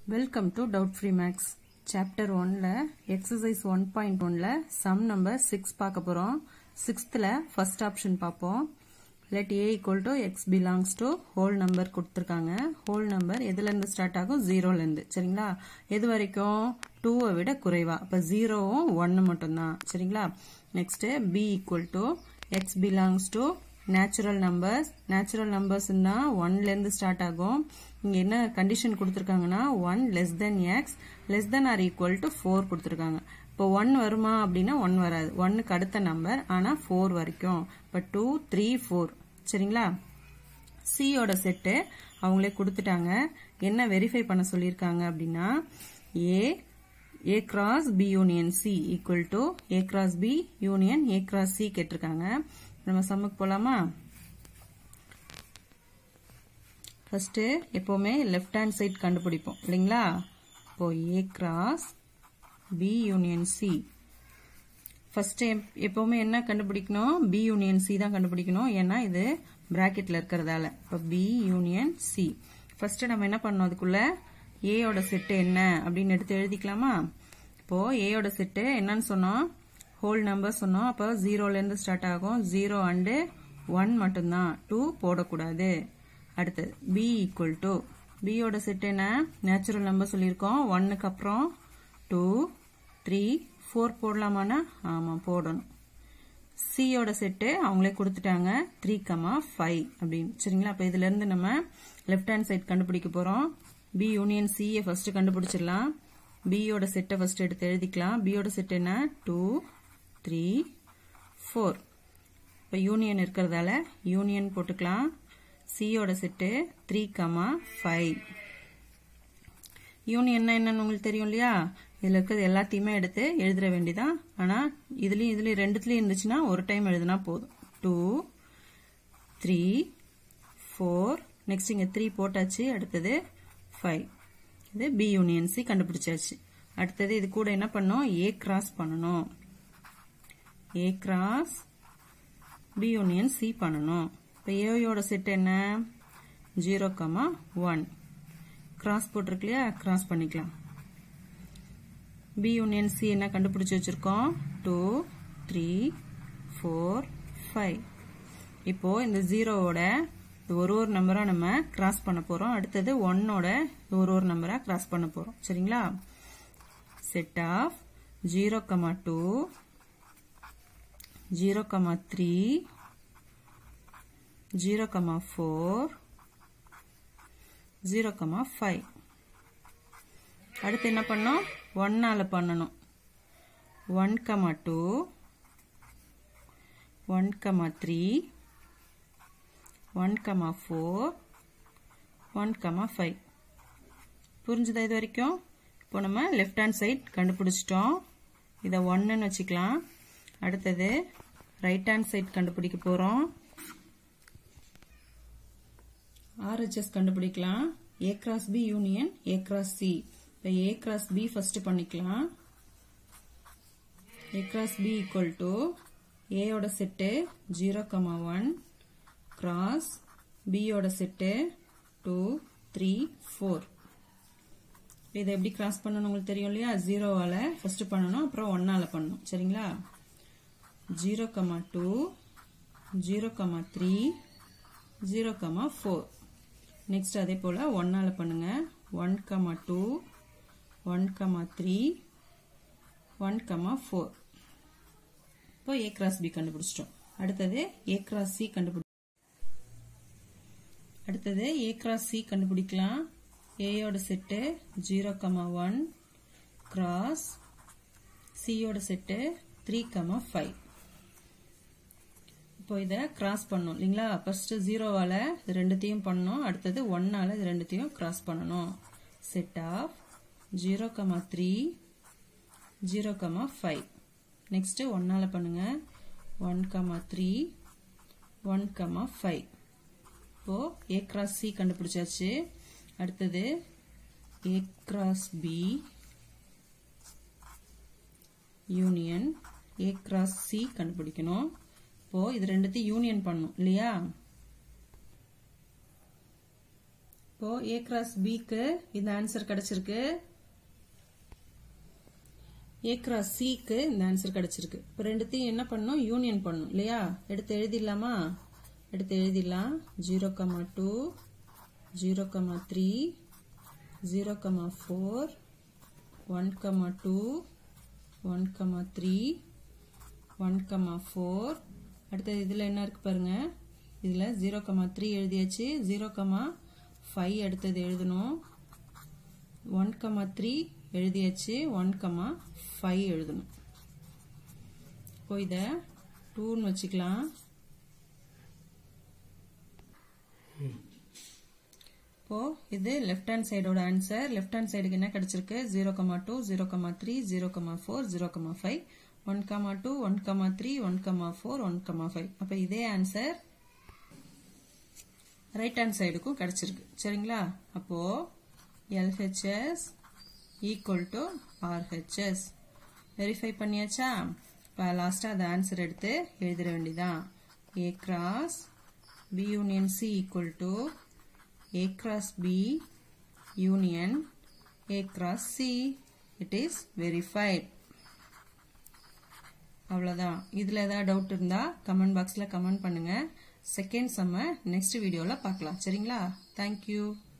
welcome to doubt free maths chapter ஒன்ல exercise one point ஒன்ல sum number six பார்க்க போறோம் சிக்ஸ்த்தில் ஃபர்ஸ்ட் ஆப்ஷன் பார்ப்போம் let A equal to X belongs to whole number கொடுத்துருக்காங்க whole number எதுலேருந்து start ஆகும் ஜீரோலேருந்து சரிங்களா எது வரைக்கும் டூவை விட குறைவா அப்போ ஜீரோவும் ஒன்று மட்டும்தான் சரிங்களா next B equal to X belongs to natural numbers natural நம்பர்ஸ்னா ஒன்லேருந்து ஸ்டார்ட் ஆகும் இங்கே என்ன கண்டிஷன் கொடுத்துருக்காங்கன்னா one less than X less than or equal to four கொடுத்துருக்காங்க இப்போ ஒன் வருமா அப்படின்னா ஒன் வராது ஒன்னுக்கு அடுத்த நம்பர் ஆனால் ஃபோர் வரைக்கும் இப்போ டூ த்ரீ ஃபோர் சரிங்களா சியோட செட்டு அவங்களே கொடுத்துட்டாங்க என்ன வெரிஃபை பண்ண சொல்லியிருக்காங்க அப்படின்னா A A cross B union C equal to A cross B union A cross C கேட்டிருக்காங்க நம்ம சம்முக்கு போலாமா ஃபர்ஸ்ட் எப்பவுமே லெஃப்ட் ஹேண்ட் சைட் கண்டுபிடிப்போம் இல்லைங்களா இப்போ A cross B union C first எப்பவுமே என்ன கண்டுபிடிக்கணும் பி யூனியன் சி தான் கண்டுபிடிக்கணும் ஏன்னா இது பிராக்கெட்ல இருக்கிறதால இப்போ பி யூனியன் சி ஃபர்ஸ்ட் நம்ம என்ன பண்ணோம் அதுக்குள்ள ஏயோட செட்டு என்ன அப்படின்னு எடுத்து எழுதிக்கலாமா இப்போ ஏயோட செட்டு என்னன்னு சொன்னோம் ஹோல் நம்பர் சொன்னோம் அப்போ ஜீரோலேருந்து ஸ்டார்ட் ஆகும் ஜீரோ அண்டு ஒன் மட்டும்தான் டூ போடக்கூடாது அடுத்தது பி ஈக்குவல் டு பியோட செட் என்ன நேச்சுரல் நம்பர் சொல்லியிருக்கோம் ஒன்னுக்கு அப்புறம் டூ த்ரீ ஃபோர் போடலாமான்னா ஆமாம் போடணும் சியோட செட்டு அவங்களே கொடுத்துட்டாங்க த்ரீ கமா ஃபைவ் அப்படின்னு சரிங்களா அப்போ இதுலேருந்து நம்ம லெஃப்ட் ஹேண்ட் சைட் கண்டுபிடிக்க போகிறோம் பி யூனியன் சியை ஃபர்ஸ்ட் கண்டுபிடிச்சிடலாம் பியோட செட்டை ஃபர்ஸ்ட் எடுத்து எழுதிக்கலாம் பியோட செட் என்ன டூ த்ரீ ஃபோர் இப்போ யூனியன் இருக்கிறதால யூனியன் போட்டுக்கலாம் சியோட set three comma five union என்னன்னு உங்களுக்கு தெரியும் இல்லையா இதில் இருக்கிறது எல்லாத்தையுமே எடுத்து எழுதிட வேண்டியதான் ஆனால் இதுலேயும் இதுலேயும் ரெண்டுத்துலேயும் இருந்துச்சுன்னா ஒரு டைம் எழுதுனா போதும் டூ த்ரீ ஃபோர் நெக்ஸ்ட் இங்கே த்ரீ போட்டாச்சு அடுத்தது ஃபைவ் இது பி யூனியன் சி கண்டுபிடிச்சாச்சு அடுத்தது இது கூட என்ன பண்ணோம் ஏ கிராஸ் பண்ணணும் A cross B union C பண்ணணும் இப்போ ஏயோட செட் என்ன ஜீரோ கமா ஒன் கிராஸ் போட்டிருக்கு இல்லையா கிராஸ் பண்ணிக்கலாம் பி யூனியன் சி என்ன கண்டுபிடிச்சி வச்சிருக்கோம் டூ த்ரீ ஃபோர் ஃபைவ் இப்போ இந்த ஜீரோவோட ஒரு ஒரு நம்பரா நம்ம கிராஸ் பண்ண போறோம் அடுத்தது ஒன்னோட ஒரு ஒரு நம்பரா கிராஸ் பண்ண போறோம் சரிங்களா set of zero comma two zero comma three zero comma four zero comma five அடுத்து என்ன பண்ணோம் ஒன்னால் பண்ணணும் one comma two one comma three one comma four one comma five புரிஞ்சுதா இது வரைக்கும் இப்போ நம்ம லெஃப்ட் ஹேண்ட் சைட் கண்டுபிடிச்சிட்டோம் இதை ஒன்றுன்னு வச்சுக்கலாம் அடுத்தது ரைட் ஹேண்ட் சைட் கண்டுபிடிக்க போகிறோம் ஆர்ஹெச்எஸ் கண்டுபிடிக்கலாம் A cross B union A cross C இப்போ ஏ கிராஸ் பி ஃபர்ஸ்ட் பண்ணிக்கலாம் A cross B equal to ஏயோட set zero comma one cross பியோட செட்டு டூ த்ரீ ஃபோர் இதை எப்படி கிராஸ் பண்ணணும் உங்களுக்கு தெரியும் இல்லையா ஜீரோவால் ஃபர்ஸ்ட் பண்ணணும் அப்புறம் ஒன்னால பண்ணணும் சரிங்களா zero comma two zero comma three zero comma four next அதே போல் ஒன்னால் பண்ணுங்க one comma two one comma three one comma four இப்போ ஏ கிராஸ் பி கண்டுபிடிச்சிட்டோம் அடுத்தது ஏ கிராஸ் சி கண்டுபிடி அடுத்தது ஏ கிராஸ் சி கண்டுபிடிக்கலாம் ஏயோட set zero comma one cross சியோட செட்டு த்ரீ கமா ஃபைவ் இப்போ இதை கிராஸ் பண்ணும் இல்லைங்களா ஃபர்ஸ்ட் ஜீரோவால இது ரெண்டுத்தையும் பண்ணணும் அடுத்தது ஒன்னால இது ரெண்டுத்தையும் கிராஸ் பண்ணணும் set of zero comma three zero comma five next ஒன்னால பண்ணுங்க one comma three one comma five இப்போ ஏ கிராஸ் சி கண்டுபிடிச்சாச்சு அடுத்தது A cross B union A cross C கண்டுபிடிக்கணும் இப்போ இது ரெண்டுத்தையும் யூனியன் பண்ணும் இல்லையா இப்போ ஏ கிராஸ் பிக்கு இந்த ஆன்சர் கிடைச்சிருக்கு ஏ கிராஸ் சிக்கு இந்த ஆன்சர் கிடைச்சிருக்கு இப்போ ரெண்டுத்தையும் என்ன பண்ணணும் யூனியன் பண்ணணும் இல்லையா எடுத்து எழுதிடலாமா எடுத்து எழுதிடலாம் zero comma two zero comma three zero comma four one comma two one comma three one comma four அடுத்தது இதில் என்ன இருக்கு பாருங்க இதில் ஜீரோ கமா த்ரீ எழுதியாச்சு ஜீரோ கமா ஃபைவ் அடுத்தது எழுதணும் ஒன் கமா த்ரீ எழுதியாச்சு ஒன் கமா ஃபைவ் எழுதணும் இப்போ இதை டூன்னு வச்சுக்கலாம் இப்போ இது லெஃப்ட் ஹேண்ட் சைடோட ஆன்சர் லெஃப்ட் ஹேண்ட் சைடுக்கு என்ன கிடைச்சிருக்கு zero comma two zero comma three zero comma four zero comma five one comma two one comma three one comma four one comma five அப்போ இதே ஆன்சர் ரைட் ஹேண்ட் சைடுக்கும் கிடைச்சிருக்கு சரிங்களா அப்போ LHS equal to RHS verify பண்ணியாச்சா இப்போ லாஸ்ட்டாக அந்த ஆன்சர் எடுத்து எழுதிட வேண்டியதான் A cross B union C equal to A cross B union A cross C it is verified அவ்வளோதான் இதில் ஏதாவது டவுட் இருந்தால் கமெண்ட் பாக்ஸில் கமெண்ட் பண்ணுங்கள் செகண்ட் செம்ம நெக்ஸ்ட் வீடியோவில் பார்க்கலாம் சரிங்களா தேங்க்யூ